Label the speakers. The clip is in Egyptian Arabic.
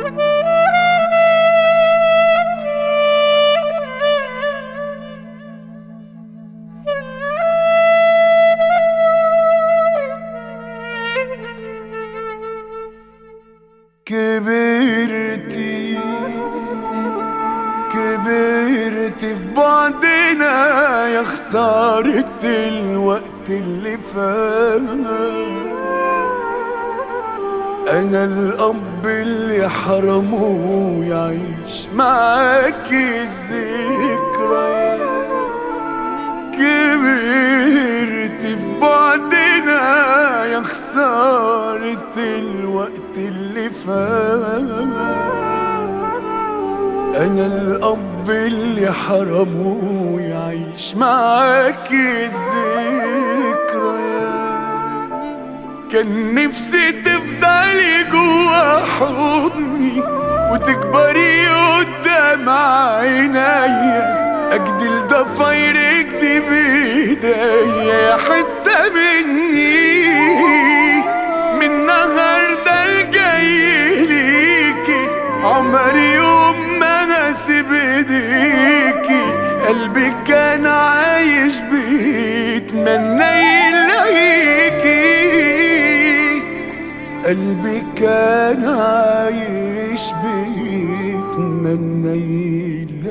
Speaker 1: كبرتي كبرت في بعدنا يا خسارة الوقت اللي فات أنا الأب اللي حرمه يعيش معاكي الذكريات كبرت في بعدنا يا خسارة الوقت اللي فات أنا الأب اللي حرمه يعيش معاكي الذكريات كان نفسي تفضلي جوا حضني وتكبري قدام عينيا اجدل ضفايرك دي بايديا يا حتة مني من النهاردة الجاي ليكي عمري يوم ما هسيب ايديكي قلبي كان عايش بيتمنى يلاقيكي قلبي كان عايش بيتمنى يلاقيكي